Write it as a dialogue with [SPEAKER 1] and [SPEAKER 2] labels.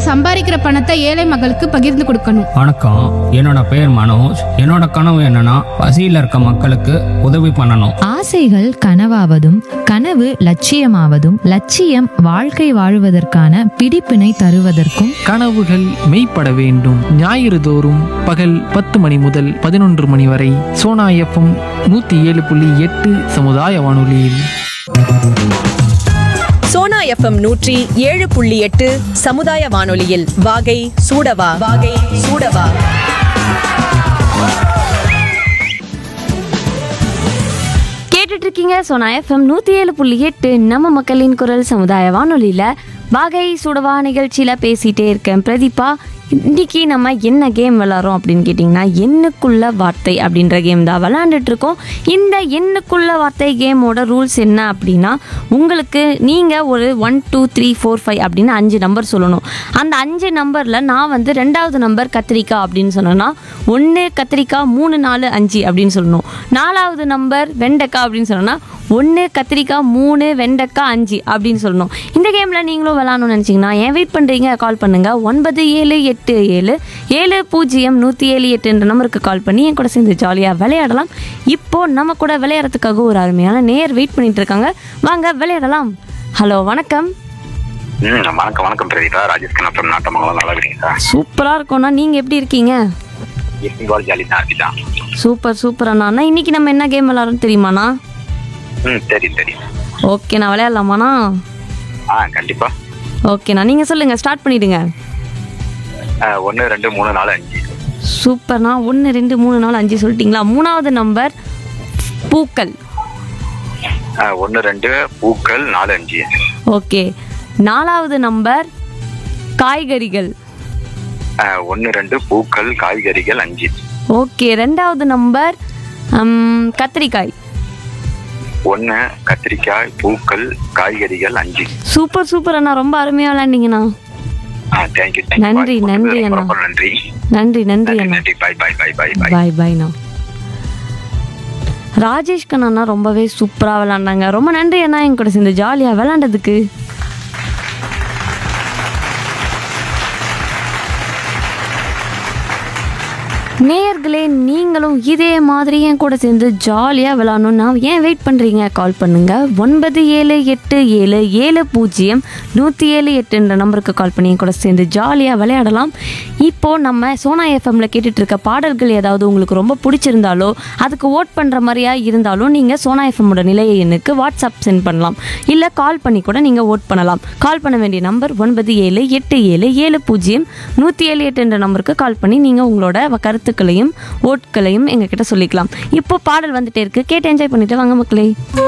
[SPEAKER 1] சம்பாதிக்கிற பணத்தை ஏழை மக்களுக்கு பகிர்ந்து கொடுக்கணும்
[SPEAKER 2] வணக்கம் என்னோட பேர் மனோஜ் என்னோட கனவு என்னன்னா பசியில் இருக்க மக்களுக்கு உதவி பண்ணணும்
[SPEAKER 3] ஆசைகள் கனவாவதும் கனவு லட்சியமாவதும் லட்சியம் வாழ்க்கை வாழுவதற்கான பிடிப்பினை தருவதற்கும்
[SPEAKER 4] கனவுகள் மெய்ப்பட வேண்டும் ஞாயிறு தோறும் பகல் பத்து மணி முதல் பதினொன்று மணி வரை சோனா எஃப்எம் நூற்றி ஏழு புள்ளி எட்டு சமுதாய வானொலியில்
[SPEAKER 5] சோனா எஃப்எம் நூற்றி ஏழு புள்ளி எட்டு சமுதாய வானொலியில் வாகை சூடவா வாகை சூடவா
[SPEAKER 6] கேட்டுட்டு இருக்கீங்க சோனா எஃப்எம் நூற்றி ஏழு புள்ளி எட்டு நம்ம மக்களின் குரல் சமுதாய வானொலியில் வாகை சுடவா நிகழ்ச்சியில் பேசிகிட்டே இருக்கேன் பிரதீபா இன்னைக்கு நம்ம என்ன கேம் விளாட்றோம் அப்படின்னு கேட்டிங்கன்னா எண்ணுக்குள்ள வார்த்தை அப்படின்ற கேம் தான் விளாண்டுட்டு இருக்கோம் இந்த எண்ணுக்குள்ள வார்த்தை கேமோட ரூல்ஸ் என்ன அப்படின்னா உங்களுக்கு நீங்கள் ஒரு one two three four five அப்படின்னு அஞ்சு நம்பர் சொல்லணும் அந்த அஞ்சு நம்பரில் நான் வந்து ரெண்டாவது நம்பர் கத்திரிக்காய் அப்படின்னு சொன்னேன்னா ஒன்று கத்திரிக்காய் மூணு நாலு அஞ்சு அப்படின்னு சொல்லணும் நாலாவது நம்பர் வெண்டைக்காய் அப்படின்னு சொன்னோன்னா ஒன்று கத்திரிக்காய் மூணு வெண்டைக்காய் அஞ்சு அப்படின்னு சொல்லணும் இந்த கேமில் நீங்களும் விளாட்ணும்னு நினச்சிங்கன்னா ஏன் வெயிட் பண்ணுறீங்க கால் பண்ணுங்கள் ஒன்பது ஏழு எட்டு ஏழு ஏழு பூஜ்ஜியம் நூற்றி ஏழு எட்டுன்ற நம்பருக்கு கால் பண்ணி என் கூட சேர்ந்து ஜாலியாக விளையாடலாம் இப்போது நம்ம கூட விளையாடுறதுக்காக ஒரு அருமையான நேர் வெயிட் பண்ணிட்டு இருக்காங்க வாங்க விளையாடலாம் ஹலோ வணக்கம்
[SPEAKER 7] ம் வணக்கம் வணக்கம் பிரதீபா ராஜேஷ் கண்ணப்பம் நாட்டமங்கலம் நல்லா இருக்கீங்களா
[SPEAKER 6] சூப்பராக இருக்கோண்ணா நீங்கள் எப்படி இருக்கீங்க
[SPEAKER 7] இருக்கீங்க ஜாலி தான் அப்படிதான்
[SPEAKER 6] சூப்பர் சூப்பர் அண்ணா அண்ணா இன்னைக்கு நம்ம என்ன கேம் விளாட்றோம் தெரியுமாண்ணா
[SPEAKER 7] ம் சரி சரி
[SPEAKER 6] ஓகே நான் விளையாடலாமாண்ணா
[SPEAKER 7] ஆ கண்டிப்பா
[SPEAKER 6] ஓகேண்ணா நீங்கள் சொல்லுங்கள் ஸ்டார்ட் பண்ணிவிடுங்க
[SPEAKER 7] ஒன்று ரெண்டு மூணு நாலு அஞ்சு
[SPEAKER 6] சூப்பர்ண்ணா ஒன்று ரெண்டு மூணு நாலு அஞ்சு சொல்லிட்டீங்களா மூணாவது நம்பர் பூக்கள்
[SPEAKER 7] ஒன்று ரெண்டு பூக்கள் நாலு அஞ்சு
[SPEAKER 6] ஓகே நாலாவது நம்பர் காய்கறிகள்
[SPEAKER 7] ஒன்று ரெண்டு பூக்கள் காய்கறிகள் அஞ்சு
[SPEAKER 6] ஓகே ரெண்டாவது நம்பர் ம், கத்திரிக்காய்
[SPEAKER 7] ஒன்று கத்திரிக்காய் பூக்கள் காய்கறிகள் அஞ்சு
[SPEAKER 6] சூப்பர் சூப்பர் அண்ணா ரொம்ப அருமையாக விளாண்டிங்கண்ணா
[SPEAKER 7] ஆ தேங்க்யூ
[SPEAKER 6] நன்றி, நன்றி அண்ணா.
[SPEAKER 7] ரொம்ப நன்றி
[SPEAKER 6] நன்றி நன்றி
[SPEAKER 7] நன்றி
[SPEAKER 6] அண்ணா
[SPEAKER 7] நன்றி பாய் பாய் பாய் பாய் பாய்
[SPEAKER 6] பாய் பாய்ண்ணா ராஜேஷ் கண்ணா ரொம்பவே சூப்பராக விளாண்டாங்க ரொம்ப நன்றி அண்ணா என் கூட சேர்ந்து ஜாலியாக விளாண்டதுக்கு நேயர்களே நீங்களும் இதே மாதிரி என் கூட சேர்ந்து ஜாலியாக விளாடணும்னா ஏன் வெயிட் பண்ணுறீங்க கால் பண்ணுங்கள் ஒன்பது ஏழு எட்டு ஏழு ஏழு பூஜ்ஜியம் நூற்றி ஏழு எட்டுன்ற நம்பருக்கு கால் பண்ணி என் கூட சேர்ந்து ஜாலியாக விளையாடலாம் இப்போது நம்ம சோனா எஃப்எம்ல கேட்டுட்டு இருக்க பாடல்கள் ஏதாவது உங்களுக்கு ரொம்ப பிடிச்சிருந்தாலோ அதுக்கு ஓட் பண்ணுற மாதிரியா இருந்தாலும் நீங்கள் சோனா எஃப்எம்மோட நிலைய எண்ணுக்கு வாட்ஸ்அப் சென்ட் பண்ணலாம் இல்லை கால் பண்ணி கூட நீங்கள் ஓட் பண்ணலாம் கால் பண்ண வேண்டிய நம்பர் ஒன்பது ஏழு எட்டு ஏழு ஏழு பூஜ்ஜியம் நூற்றி ஏழு எட்டு என்ற நம்பருக்கு கால் பண்ணி நீங்கள் உங்களோட கருத்துக்களையும் ஓட்களையும் எங்ககிட்ட சொல்லிக்கலாம் இப்போ பாடல் வந்துட்டே இருக்கு கேட்டு என்ஜாய் பண்ணிட்டு வாங்க மக்களே